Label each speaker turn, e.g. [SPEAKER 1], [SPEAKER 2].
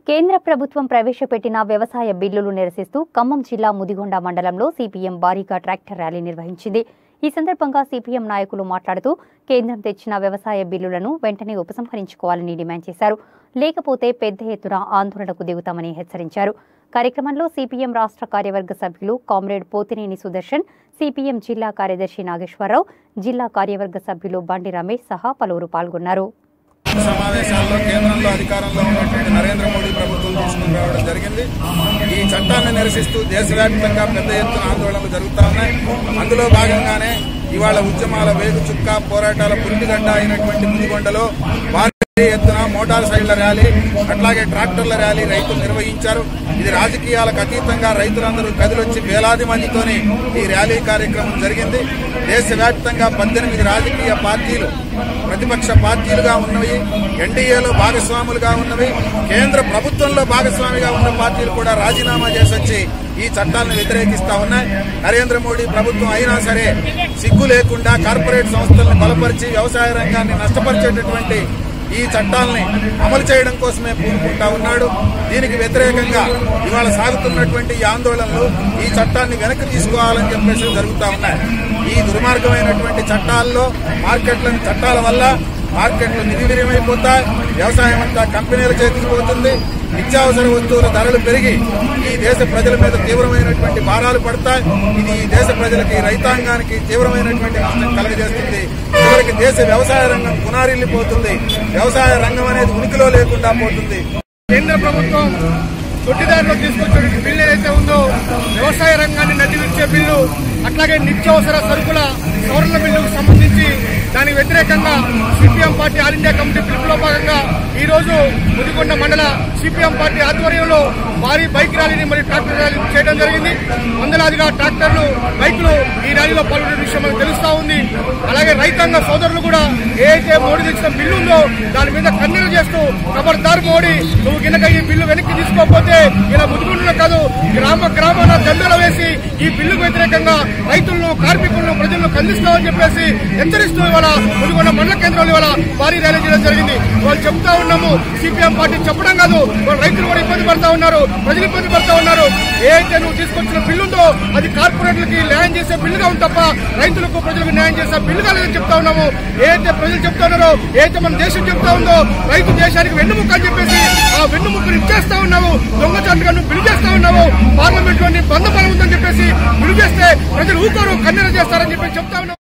[SPEAKER 1] కేంద్ర ప్రభుత్వం ప్రవేశపెట్టిన వ్యవసాయ బిల్లులు నిరసిస్తూ ఖమ్మం జిల్లా ముదిగొండ మండలంలో సిపిఎం భారీగా ట్రాక్టర్ ర్యాలీ నిర్వహించింది ఈ సందర్భంగా సిపిఎం నాయకులు మాట్లాడుతూ కేంద్రం తెచ్చిన వ్యవసాయ బిల్లులను వెంటనే ఉపసంహరించుకోవాలని డిమాండ్ చేశారు లేకపోతే పెద్ద ఎత్తున ఆందోళనకు దిగుతామని హెచ్చరించారు కార్యక్రమంలో సిపిఎం రాష్ట్ర కార్యవర్గ సభ్యులు కామ్రేడ్ పోతినేని సుదర్శన్ సిపిఎం జిల్లా కార్యదర్శి నాగేశ్వరరావు జిల్లా కార్యవర్గ సభ్యులు బండి రమేష్ సహా పలువురు పాల్గొన్నారు
[SPEAKER 2] సమావేశాల్లో కేంద్రంలో అధికారంలో ఉన్నటువంటి నరేంద్ర మోడీ ప్రభుత్వం తీసుకుని రావడం జరిగింది ఈ చట్టాన్ని నిరసిస్తూ దేశవ్యాప్తంగా పెద్ద ఎత్తున ఆందోళనలు జరుగుతా ఉన్నాయి అందులో భాగంగానే ఇవాళ ఉద్యమాల వేగు చుక్క పోరాటాల పురిటిగడ్డ అయినటువంటి ముదిగొండలో భారీ ఎత్తున మోటార్ సైకిళ్ల ర్యాలీ అట్లాగే ట్రాక్టర్ల ర్యాలీ రైతులు నిర్వహించారు ఇది రాజకీయాలకు అతీతంగా రైతులందరూ కదిలొచ్చి వేలాది మందితోని ఈ ర్యాలీ కార్యక్రమం జరిగింది దేశవ్యాప్తంగా పద్దెనిమిది రాజకీయ పార్టీలు ప్రతిపక్ష పార్టీలుగా ఉన్నవి ఎన్డీఏలో భాగస్వాములుగా ఉన్నవి కేంద్ర ప్రభుత్వంలో భాగస్వామిగా ఉన్న పార్టీలు కూడా రాజీనామా చేసి వచ్చి ఈ చట్టాలను వ్యతిరేకిస్తా ఉన్నాయి నరేంద్ర మోడీ ప్రభుత్వం అయినా సరే సిగ్గు లేకుండా కార్పొరేట్ సంస్థలను బలపరిచి వ్యవసాయ రంగాన్ని నష్టపరిచేటటువంటి ఈ చట్టాలని అమలు చేయడం కోసమే పూనుకుంటా ఉన్నాడు దీనికి వ్యతిరేకంగా ఇవాళ సాగుతున్నటువంటి ఈ ఆందోళనలు ఈ చట్టాన్ని వెనక్కి తీసుకోవాలని చెప్పేసి జరుగుతూ ఉన్నాయి ఈ దుర్మార్గమైనటువంటి చట్టాల్లో మార్కెట్లను చట్టాల వల్ల మార్కెట్లు నిర్వీర్యమైపోతాయి వ్యవసాయం అంతా కంపెనీల చేతికి పోతుంది నిత్యావసర వస్తువుల ధరలు పెరిగి ఈ దేశ ప్రజల మీద తీవ్రమైనటువంటి భారాలు పడతాయి ఇది ఈ దేశ ప్రజలకి రైతాంగానికి తీవ్రమైనటువంటి నష్టం కలగజేస్తుంది చివరికి దేశ వ్యవసాయ రంగం పునారిల్లిపోతుంది వ్యవసాయ రంగం అనేది ఉనికిలో లేకుండా పోతుంది
[SPEAKER 3] కేంద్ర ప్రభుత్వం దొడ్డిదారిలో తీసుకొచ్చిన బిల్లు ఏదైతే ఉందో వ్యవసాయ రంగాన్ని నడిపించే బిల్లు అట్లాగే నిత్యావసర సరుకుల సవరణ బిల్లుకు సంబంధించి దానికి వ్యతిరేకంగా CPM party all India committee పిలుపులో భాగంగా ఈ రోజు ముదిగొండ మండల సిపిఎం పార్టీ ఆధ్వర్యంలో భారీ బైక్ ర్యాలీని మరియు ట్రాక్టర్ ర్యాలీ చేయడం జరిగింది వందలాదిగా ట్రాక్టర్లు బైక్లు ఈ ర్యాలీలో పాల్గొనే విషయం మనకు తెలుస్తా ఉంది అలాగే రైతాంగ సోదరులు కూడా ఏదైతే మోడీ తెచ్చిన బిల్లు ఉందో దాని మీద కన్నెలు చేస్తూ ఖబర్దార్ మోడీ నువ్వు గినక ఈ బిల్లు వెనక్కి తీసుకోకపోతే ఇలా ముదుగుండలో కాదు గ్రామ గ్రామాన దండలు వేసి ఈ బిల్లుకు వ్యతిరేకంగా రైతులను కార్మికులను ప్రజలను కందిస్తామని చెప్పేసి హెచ్చరిస్తూ ఇవాళ ముదిగొండ మండల కేంద్రంలో ఇవాళ భారీ ర్యాలీ చేయడం జరిగింది వాళ్ళు చెప్తా ఉన్నాము సిపిఎం పార్టీ చెప్పడం కాదు వాళ్ళు రైతులు కూడా ఇబ్బంది పడతా ఉన్నారు ప్రజలు ఇబ్బంది పడతా ఉన్నారు ఏదైతే నువ్వు తీసుకొచ్చిన బిల్లు ఉందో అది కార్పొరేట్లకి న్యాయం చేసే బిల్లుగా ఉంది తప్ప రైతులకు ప్రజలకు న్యాయం చేసే బిల్లుగా లేదని చెప్తా ఉన్నాము ఏదైతే ప్రజలు చెప్తా ఉన్నారో ఏదైతే మన దేశం చెప్తా ఉందో రైతు దేశానికి వెన్నుముక్క అని చెప్పేసి ఆ వెన్నుముక్కను ఇచ్చేస్తా ఉన్నావు దొంగచాటుగా నువ్వు బిల్లు చేస్తా ఉన్నావు పార్లమెంట్ లో నీ బంధ బలం ఉందని చెప్పేసి బిల్లు చేస్తే ప్రజలు ఊకోరు కన్నెర చేస్తారని చెప్పి చెప్తా ఉన్నావు